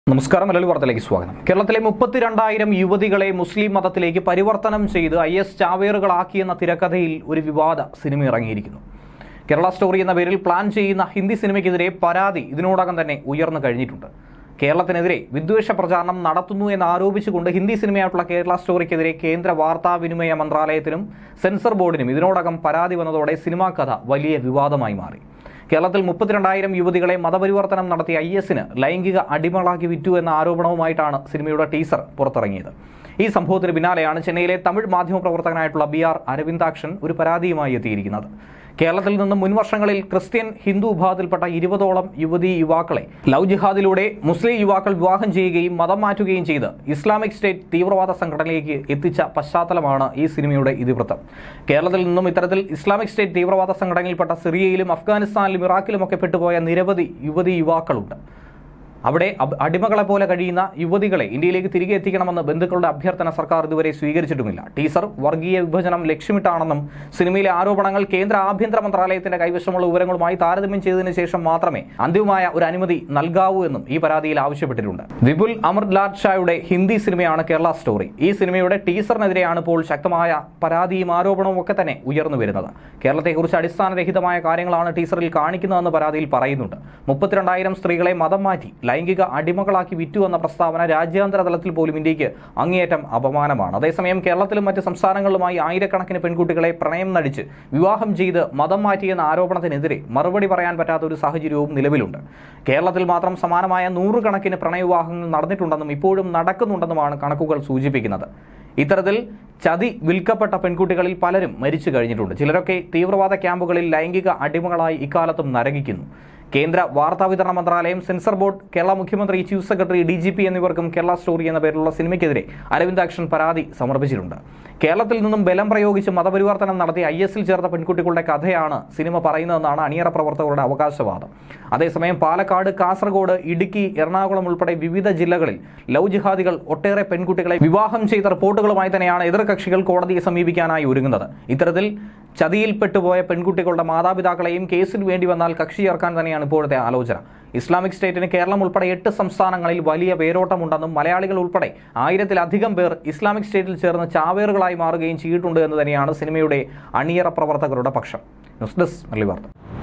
നമസ്കാരം മലയാളി വാർത്തയിലേക്ക് സ്വാഗതം കേരളത്തിലെ മുപ്പത്തിരണ്ടായിരം യുവതികളെ മുസ്ലിം മതത്തിലേക്ക് പരിവർത്തനം ചെയ്ത് ഐ എസ് ചാവേറുകളാക്കിയെന്ന തിരക്കഥയിൽ ഒരു വിവാദ സിനിമ ഇറങ്ങിയിരിക്കുന്നു കേരള സ്റ്റോറി എന്ന പേരിൽ പ്ലാൻ ചെയ്യുന്ന ഹിന്ദി സിനിമയ്ക്കെതിരെ പരാതി ഇതിനോടകം തന്നെ ഉയർന്നു കഴിഞ്ഞിട്ടുണ്ട് കേരളത്തിനെതിരെ വിദ്വേഷ പ്രചാരണം നടത്തുന്നു എന്ന് ആരോപിച്ചുകൊണ്ട് ഹിന്ദി സിനിമയായിട്ടുള്ള കേരള സ്റ്റോറിക്കെതിരെ കേന്ദ്ര വാർത്താവിനിമയ മന്ത്രാലയത്തിനും സെൻസർ ബോർഡിനും ഇതിനോടകം പരാതി വന്നതോടെ സിനിമാ കഥ വലിയ വിവാദമായി മാറി കേരളത്തിൽ മുപ്പത്തിരണ്ടായിരം യുവതികളെ മതപരിവർത്തനം നടത്തിയ ഐ എസിന് ലൈംഗിക അടിമകളാക്കി വിറ്റു എന്ന ആരോപണവുമായിട്ടാണ് സിനിമയുടെ ടീസർ പുറത്തിറങ്ങിയത് ഈ സംഭവത്തിന് പിന്നാലെയാണ് ചെന്നൈയിലെ തമിഴ് മാധ്യമപ്രവർത്തകനായിട്ടുള്ള ബി ആർ അരവിന്ദാക്ഷൻ ഒരു പരാതിയുമായി എത്തിയിരിക്കുന്നത് കേരളത്തിൽ നിന്നും മുൻവർഷങ്ങളിൽ ക്രിസ്ത്യൻ ഹിന്ദു വിഭാഗത്തിൽപ്പെട്ട ഇരുപതോളം യുവതി യുവാക്കളെ ലവ് ജിഹാദിലൂടെ മുസ്ലിം യുവാക്കൾ വിവാഹം ചെയ്യുകയും മതം മാറ്റുകയും ചെയ്ത് ഇസ്ലാമിക് സ്റ്റേറ്റ് തീവ്രവാദ സംഘടനയിലേക്ക് എത്തിച്ച പശ്ചാത്തലമാണ് ഈ സിനിമയുടെ ഇതിവൃത്തം കേരളത്തിൽ നിന്നും ഇത്തരത്തിൽ ഇസ്ലാമിക് സ്റ്റേറ്റ് തീവ്രവാദ സംഘടനയിൽപ്പെട്ട സിറിയയിലും അഫ്ഗാനിസ്ഥാനിലും ഇറാഖിലുമൊക്കെ പെട്ടുപോയ നിരവധി യുവതി യുവാക്കളുണ്ട് അവിടെ അബ് അടിമകളെ പോലെ കഴിയുന്ന യുവതികളെ ഇന്ത്യയിലേക്ക് തിരികെ എത്തിക്കണമെന്ന് ബന്ധുക്കളുടെ അഭ്യർത്ഥന സർക്കാർ ഇതുവരെ സ്വീകരിച്ചിട്ടുമില്ല ടീസർ വർഗീയ വിഭജനം ലക്ഷ്യമിട്ടാണെന്നും സിനിമയിലെ ആരോപണങ്ങൾ കേന്ദ്ര ആഭ്യന്തര മന്ത്രാലയത്തിന്റെ കൈവശമുള്ള വിവരങ്ങളുമായി താരതമ്യം ചെയ്തതിനു ശേഷം മാത്രമേ അന്തിമമായ ഒരു അനുമതി നൽകാവൂ എന്നും ഈ പരാതിയിൽ ആവശ്യപ്പെട്ടിട്ടുണ്ട് വിപുൽ അമർലാൽ ഷായുടെ ഹിന്ദി സിനിമയാണ് കേരള സ്റ്റോറി ഈ സിനിമയുടെ ടീസറിനെതിരെയാണ് ഇപ്പോൾ ശക്തമായ പരാതിയും ആരോപണവും ഒക്കെ തന്നെ ഉയർന്നു വരുന്നത് കേരളത്തെക്കുറിച്ച് അടിസ്ഥാനരഹിതമായ കാര്യങ്ങളാണ് ടീസറിൽ കാണിക്കുന്നതെന്ന് പരാതിയിൽ പറയുന്നുണ്ട് മുപ്പത്തിരണ്ടായിരം സ്ത്രീകളെ മതം മാറ്റി ലൈംഗിക അടിമകളാക്കി വിറ്റു എന്ന പ്രസ്താവന രാജ്യാന്തര തലത്തിൽ പോലും ഇന്ത്യക്ക് അങ്ങേയറ്റം അപമാനമാണ് അതേസമയം കേരളത്തിലും മറ്റ് സംസ്ഥാനങ്ങളിലുമായി ആയിരക്കണക്കിന് പെൺകുട്ടികളെ പ്രണയം നടിച്ച് വിവാഹം ചെയ്ത് മതം മാറ്റിയെന്ന ആരോപണത്തിനെതിരെ മറുപടി പറയാൻ പറ്റാത്ത ഒരു സാഹചര്യവും നിലവിലുണ്ട് കേരളത്തിൽ മാത്രം സമാനമായ നൂറുകണക്കിന് പ്രണയവിവാഹങ്ങൾ നടന്നിട്ടുണ്ടെന്നും ഇപ്പോഴും നടക്കുന്നുണ്ടെന്നുമാണ് കണക്കുകൾ സൂചിപ്പിക്കുന്നത് ഇത്തരത്തിൽ ചതി വിൽക്കപ്പെട്ട പെൺകുട്ടികളിൽ പലരും മരിച്ചു കഴിഞ്ഞിട്ടുണ്ട് ചിലരൊക്കെ തീവ്രവാദ ക്യാമ്പുകളിൽ ലൈംഗിക അടിമകളായി ഇക്കാലത്തും നരകിക്കുന്നു കേന്ദ്ര വാർത്താവിതരണ മന്ത്രാലയം സെൻസർ ബോർഡ് കേരള മുഖ്യമന്ത്രി chief secretary D G P എന്നിവർക്കും കേരള സ്റ്റോറി എന്ന പേരിലുള്ള സിനിമയ്ക്കെതിരെ അരവിന്ദാക്ഷൻ പരാതി സമർപ്പിച്ചിട്ടുണ്ട് കേരളത്തിൽ നിന്നും ബലം പ്രയോഗിച്ച് മതപരിവർത്തനം നടത്തി ഐ എസിൽ ചേർത്ത പെൺകുട്ടികളുടെ കഥയാണ് സിനിമ പറയുന്നതെന്നാണ് അണിയറ പ്രവർത്തകരുടെ അവകാശവാദം അതേസമയം പാലക്കാട് കാസർഗോഡ് ഇടുക്കി എറണാകുളം ഉൾപ്പെടെ വിവിധ ജില്ലകളിൽ ലവ് ജിഹാദികൾ ഒട്ടേറെ പെൺകുട്ടികളെ വിവാഹം ചെയ്ത റിപ്പോർട്ടുകളുമായി തന്നെയാണ് എതിർകക്ഷികൾ കോടതിയെ സമീപിക്കാനായി ഒരുങ്ങുന്നത് ഇത്തരത്തിൽ ചതിയിൽപ്പെട്ടുപോയ പെൺകുട്ടികളുടെ മാതാപിതാക്കളെയും കേസിൽ വേണ്ടി വന്നാൽ കക്ഷി ചേർക്കാൻ തന്നെയാണ് ഇപ്പോഴത്തെ ആലോചന ഇസ്ലാമിക് സ്റ്റേറ്റിന് കേരളം ഉൾപ്പെടെ എട്ട് സംസ്ഥാനങ്ങളിൽ വലിയ വേരോട്ടമുണ്ടെന്നും മലയാളികൾ ഉൾപ്പെടെ ആയിരത്തിലധികം പേർ ഇസ്ലാമിക് സ്റ്റേറ്റിൽ ചേർന്ന് ചാവേറുകളായി മാറുകയും ചെയ്തിട്ടുണ്ട് എന്ന് തന്നെയാണ് സിനിമയുടെ അണിയറ പ്രവർത്തകരുടെ പക്ഷം ന്യൂസ് ഡെസ്ക് മല്ലി വാർത്ത